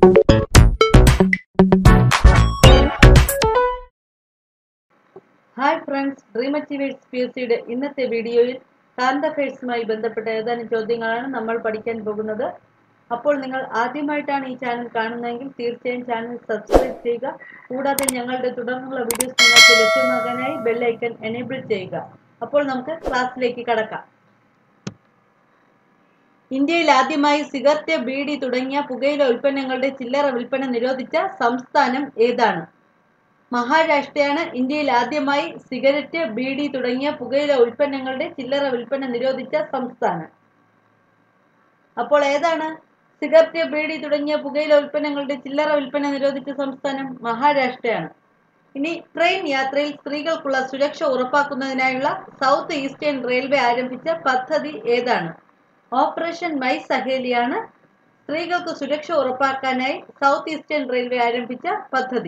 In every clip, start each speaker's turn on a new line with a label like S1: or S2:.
S1: hi friends Dream Achievers P S സിയുടെ ഇന്നത്തെ വീഡിയോയിൽ കറണ്ട് അഫയേഴ്സുമായി ബന്ധപ്പെട്ട ഏതാനും ചോദ്യങ്ങളാണ് നമ്മൾ പഠിക്കാൻ പോകുന്നത് അപ്പോൾ നിങ്ങൾ ആദ്യമായിട്ടാണ് ഈ ചാനൽ കാണുന്നതെങ്കിൽ തീർച്ചയായും ചാനൽ സബ്സ്ക്രൈബ് ചെയ്യുക കൂടാതെ ഞങ്ങളുടെ തുടർന്നുള്ള വീഡിയോസ് നിങ്ങൾക്ക് ലഭ്യമാകാനായി ബെല്ലൈക്കൺ എനേബിൾ ചെയ്യുക അപ്പോൾ നമുക്ക് ക്ലാസ്സിലേക്ക് കടക്കാം ഇന്ത്യയിൽ ആദ്യമായി സിഗരറ്റ് ബീഡി തുടങ്ങിയ പുകയില ഉൽപ്പന്നങ്ങളുടെ ചില്ലറ വിൽപ്പന നിരോധിച്ച സംസ്ഥാനം ഏതാണ് മഹാരാഷ്ട്രയാണ് ഇന്ത്യയിൽ ആദ്യമായി സിഗരറ്റ് ബീഡി തുടങ്ങിയ പുകയില ഉൽപ്പന്നങ്ങളുടെ ചില്ലറ വിൽപ്പന നിരോധിച്ച സംസ്ഥാനം അപ്പോൾ ഏതാണ് സിഗരറ്റ് ബീഡി തുടങ്ങിയ പുകയില ഉൽപ്പന്നങ്ങളുടെ ചില്ലറ വിൽപ്പന നിരോധിച്ച സംസ്ഥാനം മഹാരാഷ്ട്രയാണ് ഇനി ട്രെയിൻ യാത്രയിൽ സ്ത്രീകൾക്കുള്ള സുരക്ഷ ഉറപ്പാക്കുന്നതിനായുള്ള സൗത്ത് ഈസ്റ്റേൺ റെയിൽവേ ആരംഭിച്ച പദ്ധതി ഏതാണ് ഓപ്പറേഷൻ മൈ സഹേലിയാണ് സ്ത്രീകൾക്ക് സുരക്ഷ ഉറപ്പാക്കാനായി സൗത്ത് ഈസ്റ്റേൺ റെയിൽവേ ആരംഭിച്ച പദ്ധതി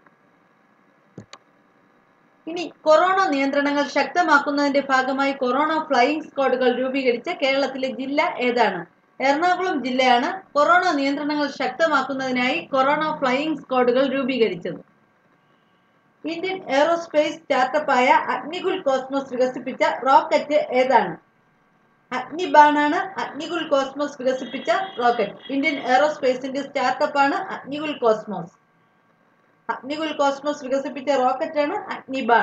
S1: ഇനി കൊറോണ നിയന്ത്രണങ്ങൾ ശക്തമാക്കുന്നതിന്റെ ഭാഗമായി കൊറോണ ഫ്ലൈയിങ് സ്ക്വാഡുകൾ രൂപീകരിച്ച കേരളത്തിലെ ജില്ല ഏതാണ് എറണാകുളം ജില്ലയാണ് കൊറോണ നിയന്ത്രണങ്ങൾ ശക്തമാക്കുന്നതിനായി കൊറോണ ഫ്ലൈയിങ് സ്ക്വാഡുകൾ രൂപീകരിച്ചത് ഇന്ത്യൻ എയറോസ്പേസ് സ്റ്റാർട്ടപ്പായ അഗ്നികുൽ കോസ്മോസ് വികസിപ്പിച്ച റോക്കറ്റ് ഏതാണ് അഗ്നിബാണാണ് അഗ്നികുൽ കോസ്മോസ് വികസിപ്പിച്ച റോക്കറ്റ് ഇന്ത്യൻ എയറോസ്പേസിന്റെ സ്റ്റാർട്ടപ്പാണ് അഗ്നികുൽ കോസ്മോസ് അഗ്നികുൽ കോസ്മോസ് വികസിപ്പിച്ച റോക്കറ്റാണ് അഗ്നിബാൺ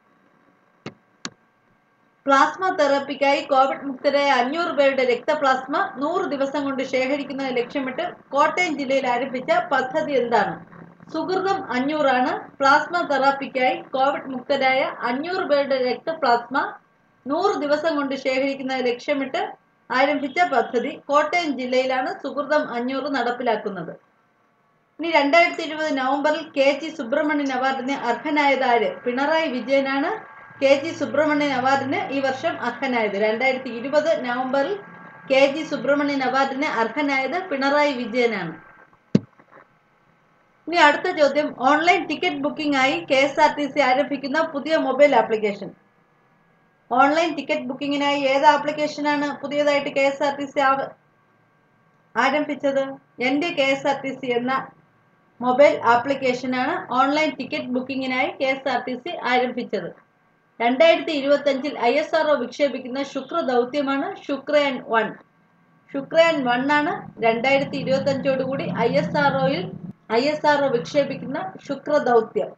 S1: പ്ലാസ്മ തെറാപ്പിക്കായി കോവിഡ് മുക്തരായ അഞ്ഞൂറ് പേരുടെ രക്തപ്ലാസ്മ നൂറ് ദിവസം കൊണ്ട് ശേഖരിക്കുന്നത് ലക്ഷ്യമിട്ട് കോട്ടയം ജില്ലയിൽ ആരംഭിച്ച പദ്ധതി എന്താണ് സുഹൃതം അഞ്ഞൂറാണ് പ്ലാസ്മ തെറാപ്പിക്കായി കോവിഡ് മുക്തരായ അഞ്ഞൂറ് പേരുടെ രക്തപ്ലാസ്മ നൂറ് ദിവസം കൊണ്ട് ശേഖരിക്കുന്നത് ലക്ഷ്യമിട്ട് ആരംഭിച്ച പദ്ധതി കോട്ടയം ജില്ലയിലാണ് സുഹൃതം അഞ്ഞൂറ് നടപ്പിലാക്കുന്നത് ഇനി രണ്ടായിരത്തി ഇരുപത് നവംബറിൽ കെ ജി സുബ്രഹ്മണ്യൻ അവാർഡിന് അർഹനായത് ആര് പിണറായി വിജയനാണ് കെ ജി സുബ്രഹ്മണ്യൻ അവാർഡിന് ഈ വർഷം അർഹനായത് രണ്ടായിരത്തി ഇരുപത് നവംബറിൽ കെ ജി സുബ്രഹ്മണ്യൻ അവാർഡിന് അർഹനായത് പിണറായി വിജയനാണ് ഇനി അടുത്ത ചോദ്യം ഓൺലൈൻ ടിക്കറ്റ് ബുക്കിംഗ് ആയി K S R T C ആരംഭിക്കുന്ന പുതിയ മൊബൈൽ ആപ്ലിക്കേഷൻ ഓൺലൈൻ ടിക്കറ്റ് ബുക്കിങ്ങിനായി ഏത് ആപ്ലിക്കേഷനാണ് പുതിയതായിട്ട് K S R T C ആരംഭിച്ചത് എൻ്റെ K S R T C എന്ന മൊബൈൽ ആപ്ലിക്കേഷനാണ് ഓൺലൈൻ ടിക്കറ്റ് ബുക്കിങ്ങിനായി K S R T C ആരംഭിച്ചത് രണ്ടായിരത്തി ഇരുപത്തഞ്ചിൽ ഐ എസ് ആർ വിക്ഷേപിക്കുന്ന ശുക്ര ദൗത്യമാണ് ശുക്രയാൻ വൺ ശുക്രയാൻ വൺ ആണ് രണ്ടായിരത്തി ഇരുപത്തഞ്ചോടുകൂടി I S R I S R വിക്ഷേപിക്കുന്ന ശുക്ര ദൗത്യം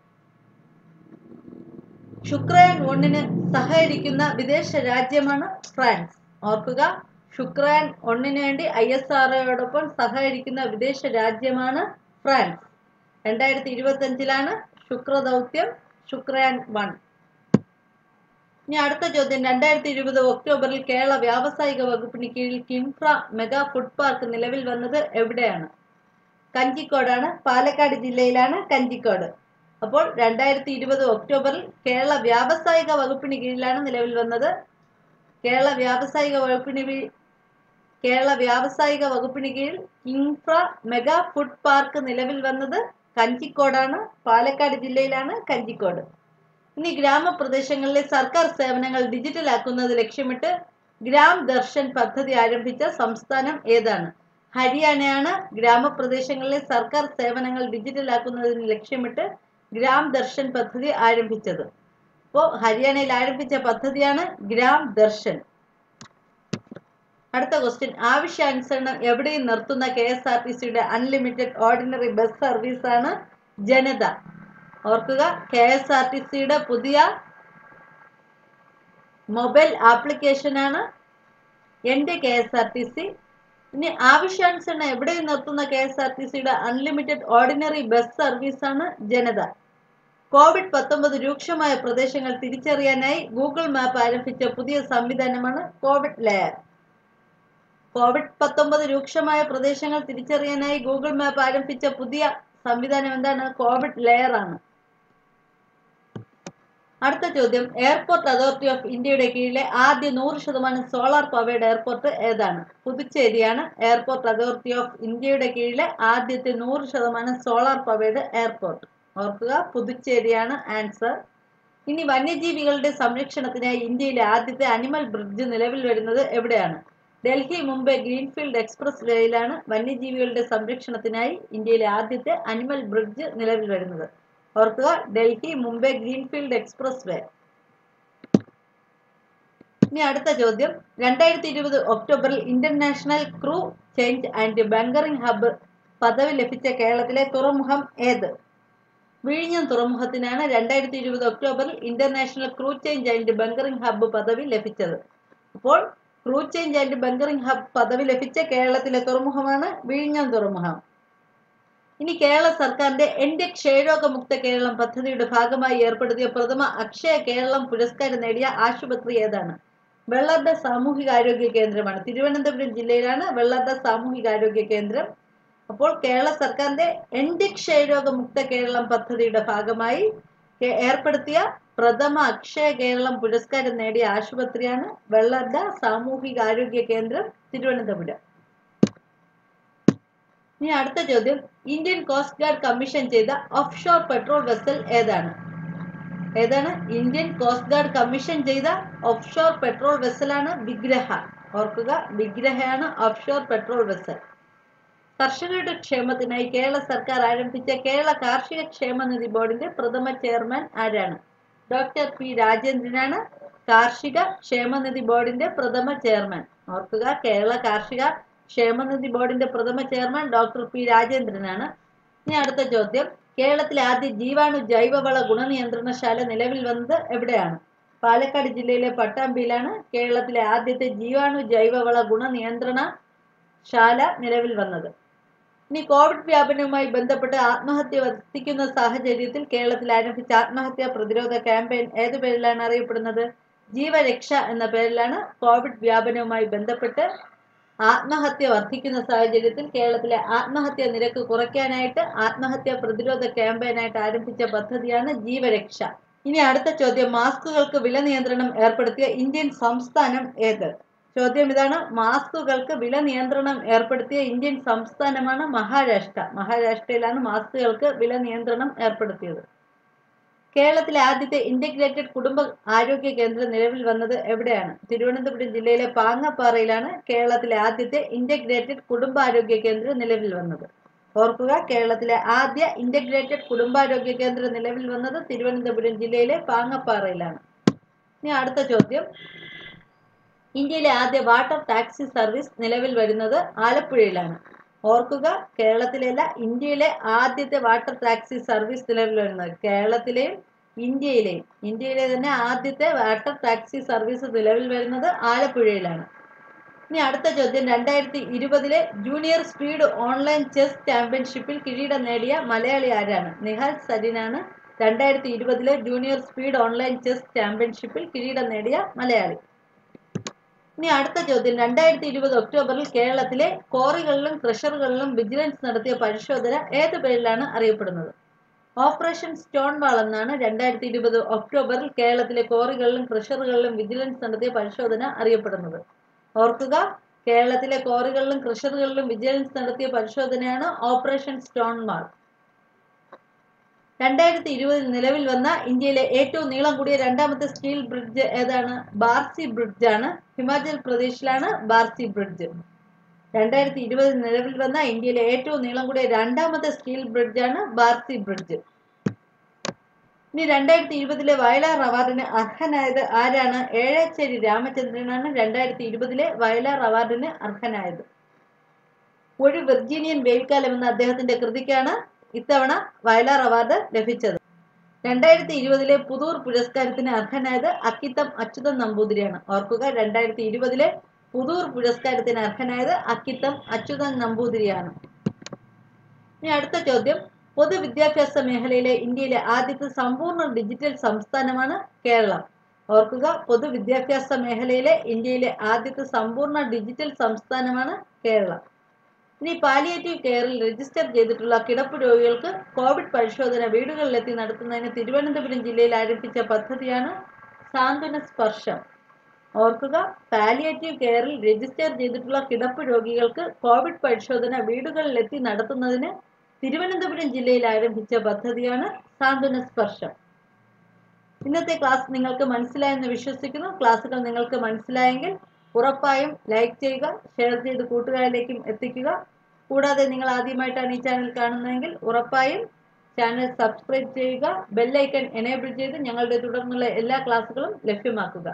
S1: ശുക്രയാൻ ഒന്നിന് സഹകരിക്കുന്ന വിദേശ രാജ്യമാണ് ഫ്രാൻസ് ഓർക്കുക ശുക്രയാൻ ഒന്നിന് വേണ്ടി ഐ എസ് ആർഒയോടൊപ്പം സഹകരിക്കുന്ന വിദേശ രാജ്യമാണ് ഫ്രാൻസ് രണ്ടായിരത്തി ഇരുപത്തി അഞ്ചിലാണ് ശുക്രദൗത്യം ശുക്രയാൻ വൺ ഇനി അടുത്ത ചോദ്യം രണ്ടായിരത്തി ഇരുപത് ഒക്ടോബറിൽ കേരള വ്യാവസായിക വകുപ്പിന് കീഴിൽ കിൻഫ്ര മെഗാ ഫുഡ് പാർക്ക് നിലവിൽ വന്നത് എവിടെയാണ് കഞ്ചിക്കോടാണ് പാലക്കാട് ജില്ലയിലാണ് കഞ്ചിക്കോട് അപ്പോൾ രണ്ടായിരത്തി ഇരുപത് ഒക്ടോബറിൽ കേരള വ്യാവസായിക വകുപ്പിന് കീഴിലാണ് നിലവിൽ വന്നത് കേരള വ്യാവസായിക വകുപ്പിന് കേരള വ്യാവസായിക വകുപ്പിന് കീഴിൽ ഇൻഫ്ര മെഗാ ഫുഡ് പാർക്ക് നിലവിൽ വന്നത് കഞ്ചിക്കോടാണ് പാലക്കാട് ജില്ലയിലാണ് കഞ്ചിക്കോട് ഇനി ഗ്രാമപ്രദേശങ്ങളിലെ സർക്കാർ സേവനങ്ങൾ ഡിജിറ്റലാക്കുന്നത് ലക്ഷ്യമിട്ട് ഗ്രാം ദർശൻ പദ്ധതി ആരംഭിച്ച സംസ്ഥാനം ഏതാണ് ഹരിയാനയാണ് ഗ്രാമപ്രദേശങ്ങളിലെ സർക്കാർ സേവനങ്ങൾ ഡിജിറ്റലാക്കുന്നതിന് ലക്ഷ്യമിട്ട് ഗ്രാം ദർശൻ പദ്ധതി ആരംഭിച്ചത് അപ്പോൾ ഹരിയാനയിൽ ആരംഭിച്ച പദ്ധതിയാണ് ഗ്രാം ദർശൻ അടുത്ത ക്വസ്റ്റ്യൻ ആവശ്യാനുസരണം എവിടെയും നിർത്തുന്ന കെ എസ് ആർ ടി സിയുടെ അൺലിമിറ്റഡ് ഓർഡിനറി ബസ് സർവീസ് ആണ് ജനത ഓർക്കുക കെ എസ് ആർ ടി സിയുടെ പുതിയ മൊബൈൽ ആപ്ലിക്കേഷനാണ് എൻ്റെ K S R T C ഇനി ആവശ്യാനുസരണം എവിടെയും നിർത്തുന്ന കെ എസ് ആർ ടി സിയുടെ അൺലിമിറ്റഡ് ഓർഡിനറി ബസ് സർവീസാണ് ജനത കോവിഡ് പത്തൊമ്പത് രൂക്ഷമായ പ്രദേശങ്ങൾ തിരിച്ചറിയാനായി ഗൂഗിൾ മാപ്പ് ആരംഭിച്ച പുതിയ സംവിധാനമാണ് കോവിഡ് ലെയർ കോവിഡ് പത്തൊമ്പത് രൂക്ഷമായ പ്രദേശങ്ങൾ തിരിച്ചറിയാനായി ഗൂഗിൾ മാപ്പ് ആരംഭിച്ച പുതിയ സംവിധാനം എന്താണ് കോവിഡ് ലെയർ ആണ് അടുത്ത ചോദ്യം എയർപോർട്ട് അതോറിറ്റി ഓഫ് ഇന്ത്യയുടെ കീഴിലെ ആദ്യ നൂറ് ശതമാനം സോളാർ പവേഡ് എയർപോർട്ട് ഏതാണ് പുതുച്ചേരിയാണ് എയർപോർട്ട് അതോറിറ്റി ഓഫ് ഇന്ത്യയുടെ കീഴിലെ ആദ്യത്തെ നൂറ് ശതമാനം സോളാർ പവേഡ് എയർപോർട്ട് ഓർക്കുക പുതുച്ചേരിയാണ് ആൻസർ ഇനി വന്യജീവികളുടെ സംരക്ഷണത്തിനായി ഇന്ത്യയിലെ ആദ്യത്തെ അനിമൽ ബ്രിഡ്ജ് നിലവിൽ വരുന്നത് എവിടെയാണ് ഡൽഹി മുംബൈ ഗ്രീൻഫീൽഡ് എക്സ്പ്രസ് വേയിലാണ് വന്യജീവികളുടെ സംരക്ഷണത്തിനായി ഇന്ത്യയിലെ ആദ്യത്തെ അനിമൽ ബ്രിഡ്ജ് നിലവിൽ വരുന്നത് ഓർക്കുക Delhi Mumbai greenfield expressway ഇനി അടുത്ത ചോദ്യം രണ്ടായിരത്തി ഇരുപത് ഒക്ടോബറിൽ international crew change and bunkering hub പദവി ലഭിച്ച കേരളത്തിലെ തുറമുഖം ഏത് വിഴിഞ്ഞം തുറമുഖത്തിനാണ് രണ്ടായിരത്തി ഇരുപത് ഒക്ടോബറിൽ international crew change and bunkering hub പദവി ലഭിച്ചത് അപ്പോൾ crew change and bunkering hub പദവി ലഭിച്ച കേരളത്തിലെ തുറമുഖമാണ് വിഴിഞ്ഞം തുറമുഖം ഇനി കേരള സർക്കാരിന്റെ എന്റെ ക്ഷയരോഗമുക്ത കേരളം പദ്ധതിയുടെ ഭാഗമായി ഏർപ്പെടുത്തിയ പ്രഥമ അക്ഷയ കേരളം പുരസ്കാരം നേടിയ ആശുപത്രി ഏതാണ് വെള്ളർഡ സാമൂഹികാരോഗ്യ കേന്ദ്രമാണ് തിരുവനന്തപുരം ജില്ലയിലാണ് വെള്ളർഡ സാമൂഹികാരോഗ്യ കേന്ദ്രം അപ്പോൾ കേരള സർക്കാരിന്റെ എന്റെ ക്ഷയരോഗമുക്ത കേരളം പദ്ധതിയുടെ ഭാഗമായി ഏർപ്പെടുത്തിയ പ്രഥമ അക്ഷയ കേരളം പുരസ്കാരം നേടിയ ആശുപത്രിയാണ് വെള്ളർഡ സാമൂഹികാരോഗ്യ കേന്ദ്രം തിരുവനന്തപുരം ഇനി അടുത്ത ചോദ്യം ഇന്ത്യൻ കോസ്റ്റ് ഗാർഡ് കമ്മീഷൻ ചെയ്ത ഓഫ്ഷോർ പെട്രോൾ വെസൽ ഏതാണ് ഏതാണ് ഇന്ത്യൻ കോസ്റ്റ് ഗാർഡ് കമ്മീഷൻ ചെയ്ത ഓഫ്ഷോർ പെട്രോൾ വെസലാണ് വിഗ്രഹ ഓർക്കുക വിഗ്രഹയാണ് ഓഫ്ഷോർ പെട്രോൾ വെസൽ കർഷകരുടെ ക്ഷേമത്തിനായി കേരള സർക്കാർ ആരംഭിച്ച കേരള കാർഷിക ക്ഷേമനിധി ബോർഡിന്റെ പ്രഥമ ചെയർമാൻ ആരാണ് ഡോക്ടർ പി രാജേന്ദ്രനാണ് കാർഷിക ക്ഷേമനിധി ബോർഡിന്റെ പ്രഥമ ചെയർമാൻ ഓർക്കുക കേരള കാർഷിക ക്ഷേമനിധി ബോർഡിന്റെ പ്രഥമ ചെയർമാൻ ഡോക്ടർ പി രാജേന്ദ്രനാണ് ഇനി അടുത്ത ചോദ്യം കേരളത്തിലെ ആദ്യ ജീവാണു ജൈവവള ഗുണനിയന്ത്രണശാല നിലവിൽ വന്നത് എവിടെയാണ് പാലക്കാട് ജില്ലയിലെ പട്ടാമ്പിയിലാണ് കേരളത്തിലെ ആദ്യത്തെ ജീവാണു ജൈവവള ഗുണനിയന്ത്രണ ശാല നിലവിൽ വന്നത് ഇനി കോവിഡ് വ്യാപനവുമായി ബന്ധപ്പെട്ട് ആത്മഹത്യ വർദ്ധിക്കുന്ന സാഹചര്യത്തിൽ കേരളത്തിൽ ആരംഭിച്ച ആത്മഹത്യാ പ്രതിരോധ ക്യാമ്പയിൻ ഏതു പേരിലാണ് അറിയപ്പെടുന്നത് ജീവരക്ഷ എന്ന പേരിലാണ് കോവിഡ് വ്യാപനവുമായി ബന്ധപ്പെട്ട് ആത്മഹത്യ വർദ്ധിക്കുന്ന സാഹചര്യത്തിൽ കേരളത്തിലെ ആത്മഹത്യാ നിരക്ക് കുറയ്ക്കാനായിട്ട് ആത്മഹത്യാ പ്രതിരോധ ക്യാമ്പയിനായിട്ട് ആരംഭിച്ച പദ്ധതിയാണ് ജീവരക്ഷ ഇനി അടുത്ത ചോദ്യം മാസ്കുകൾക്ക് വില നിയന്ത്രണം ഏർപ്പെടുത്തിയ ഇന്ത്യൻ സംസ്ഥാനം ഏത് ചോദ്യം ഇതാണ് മാസ്കുകൾക്ക് വില നിയന്ത്രണം ഏർപ്പെടുത്തിയ ഇന്ത്യൻ സംസ്ഥാനമാണ് മഹാരാഷ്ട്ര മഹാരാഷ്ട്രയിലാണ് മാസ്കുകൾക്ക് വില നിയന്ത്രണം ഏർപ്പെടുത്തിയത് കേരളത്തിലെ ആദ്യത്തെ ഇന്റഗ്രേറ്റഡ് കുടുംബ ആരോഗ്യ കേന്ദ്രം നിലവിൽ വന്നത് എവിടെയാണ് തിരുവനന്തപുരം ജില്ലയിലെ പാങ്ങപ്പാറയിലാണ് കേരളത്തിലെ ആദ്യത്തെ ഇന്റഗ്രേറ്റഡ് കുടുംബാരോഗ്യ കേന്ദ്രം നിലവിൽ വന്നത് ഓർക്കുക കേരളത്തിലെ ആദ്യ ഇന്റഗ്രേറ്റഡ് കുടുംബാരോഗ്യ കേന്ദ്രം നിലവിൽ വന്നത് തിരുവനന്തപുരം ജില്ലയിലെ പാങ്ങപ്പാറയിലാണ് ഇനി അടുത്ത ചോദ്യം ഇന്ത്യയിലെ ആദ്യ വാട്ടർ ടാക്സി സർവീസ് നിലവിൽ വരുന്നത് ആലപ്പുഴയിലാണ് ഓർക്കുക കേരളത്തിലല്ല ഇന്ത്യയിലെ ആദ്യത്തെ വാട്ടർ ടാക്സി സർവീസ് നിലവിൽ വരുന്നത് കേരളത്തിലെയും ഇന്ത്യയിലെയും ഇന്ത്യയിലെ തന്നെ ആദ്യത്തെ വാട്ടർ ടാക്സി സർവീസ് നിലവിൽ വരുന്നത് ആലപ്പുഴയിലാണ് ഇനി അടുത്ത ചോദ്യം രണ്ടായിരത്തി ഇരുപതിലെ ജൂനിയർ സ്പീഡ് ഓൺലൈൻ ചെസ് ചാമ്പ്യൻഷിപ്പിൽ കിരീടം നേടിയ മലയാളി ആരാണ് നിഹാൽ സരിനാണ് രണ്ടായിരത്തി ഇരുപതിലെ ജൂനിയർ സ്പീഡ് ഓൺലൈൻ ചെസ് ചാമ്പ്യൻഷിപ്പിൽ കിരീടം നേടിയ മലയാളി ഇനി അടുത്ത ചോദ്യം രണ്ടായിരത്തി ഇരുപത് ഒക്ടോബറിൽ കേരളത്തിലെ കോറികളിലും ക്രഷറുകളിലും വിജിലൻസ് നടത്തിയ പരിശോധന ഏത് പേരിലാണ് അറിയപ്പെടുന്നത് ഓപ്പറേഷൻ സ്റ്റോൺ വാൾ എന്നാണ് രണ്ടായിരത്തി ഇരുപത് ഒക്ടോബറിൽ കേരളത്തിലെ കോറികളിലും ക്രഷറുകളിലും വിജിലൻസ് നടത്തിയ പരിശോധന അറിയപ്പെടുന്നത് ഓർക്കുക കേരളത്തിലെ കോറികളിലും ക്രഷറുകളിലും വിജിലൻസ് നടത്തിയ പരിശോധനയാണ് ഓപ്പറേഷൻ സ്റ്റോൺ വാൾ രണ്ടായിരത്തി ഇരുപതിൽ നിലവിൽ വന്ന ഇന്ത്യയിലെ ഏറ്റവും നീളം കൂടിയ രണ്ടാമത്തെ സ്റ്റീൽ ബ്രിഡ്ജ് ഏതാണ് ബാർസി ബ്രിഡ്ജ് ആണ് ഹിമാചൽ പ്രദേശിലാണ് ബാർസി ബ്രിഡ്ജ് രണ്ടായിരത്തി ഇരുപതിൽ നിലവിൽ വന്ന ഇന്ത്യയിലെ ഏറ്റവും നീളം കൂടിയ രണ്ടാമത്തെ സ്റ്റീൽ ബ്രിഡ്ജാണ് ബാർസി ബ്രിഡ്ജ് ഇനി രണ്ടായിരത്തി ഇരുപതിലെ വയലാർ അവാർഡിന് അർഹനായത് ആരാണ് ഏഴാച്ചേരി രാമചന്ദ്രനാണ് രണ്ടായിരത്തി ഇരുപതിലെ വയലാർ അവാർഡിന് അർഹനായത് ഒരു വിർജീനിയൻ വെയിൽക്കാലം എന്ന അദ്ദേഹത്തിന്റെ കൃതിക്കാണ് ഇത്തവണ വയലാർ അവാർഡ് ലഭിച്ചത് രണ്ടായിരത്തി ഇരുപതിലെ പുതൂർ പുരസ്കാരത്തിന് അർഹനായത് അക്കിത്തം അച്യുതൻ നമ്പൂതിരിയാണ് ഓർക്കുക രണ്ടായിരത്തി ഇരുപതിലെ പുതൂർ പുരസ്കാരത്തിന് അർഹനായത് അക്കിത്തം അച്യുതൻ നമ്പൂതിരിയാണ് ഇനി അടുത്ത ചോദ്യം പൊതുവിദ്യാഭ്യാസ മേഖലയിലെ ഇന്ത്യയിലെ ആദ്യത്തെ സമ്പൂർണ്ണ ഡിജിറ്റൽ സംസ്ഥാനമാണ് കേരളം ഓർക്കുക പൊതുവിദ്യാഭ്യാസ മേഖലയിലെ ഇന്ത്യയിലെ ആദ്യത്തെ സമ്പൂർണ്ണ ഡിജിറ്റൽ സംസ്ഥാനമാണ് കേരളം ഇനി പാലിയേറ്റീവ് കെയറിൽ രജിസ്റ്റർ ചെയ്തിട്ടുള്ള കിടപ്പ് രോഗികൾക്ക് കോവിഡ് പരിശോധന വീടുകളിലെത്തി നടത്തുന്നതിന് തിരുവനന്തപുരം ജില്ലയിൽ ആരംഭിച്ച പദ്ധതിയാണ് സാന്ത്വന സ്പർശം ഓർക്കുക പാലിയേറ്റീവ് കെയറിൽ രജിസ്റ്റർ ചെയ്തിട്ടുള്ള കിടപ്പ് രോഗികൾക്ക് കോവിഡ് പരിശോധന വീടുകളിലെത്തി നടത്തുന്നതിന് തിരുവനന്തപുരം ജില്ലയിൽ ആരംഭിച്ച പദ്ധതിയാണ് സാന്ത്വന സ്പർശം ഇന്നത്തെ ക്ലാസ് നിങ്ങൾക്ക് മനസ്സിലായെന്ന് വിശ്വസിക്കുന്നു ക്ലാസ്സുകൾ നിങ്ങൾക്ക് മനസ്സിലായെങ്കിൽ ഉറപ്പായും ലൈക്ക് ചെയ്യുക ഷെയർ ചെയ്ത് കൂട്ടുകാരിലേക്കും എത്തിക്കുക കൂടാതെ നിങ്ങൾ ആദ്യമായിട്ടാണ് ഈ ചാനൽ കാണുന്നതെങ്കിൽ ഉറപ്പായും ചാനൽ സബ്സ്ക്രൈബ് ചെയ്യുക ബെല്ലൈക്കൺ എനേബിൾ ചെയ്ത് ഞങ്ങളുടെ തുടർന്നുള്ള എല്ലാ ക്ലാസ്സുകളും ലഭ്യമാക്കുക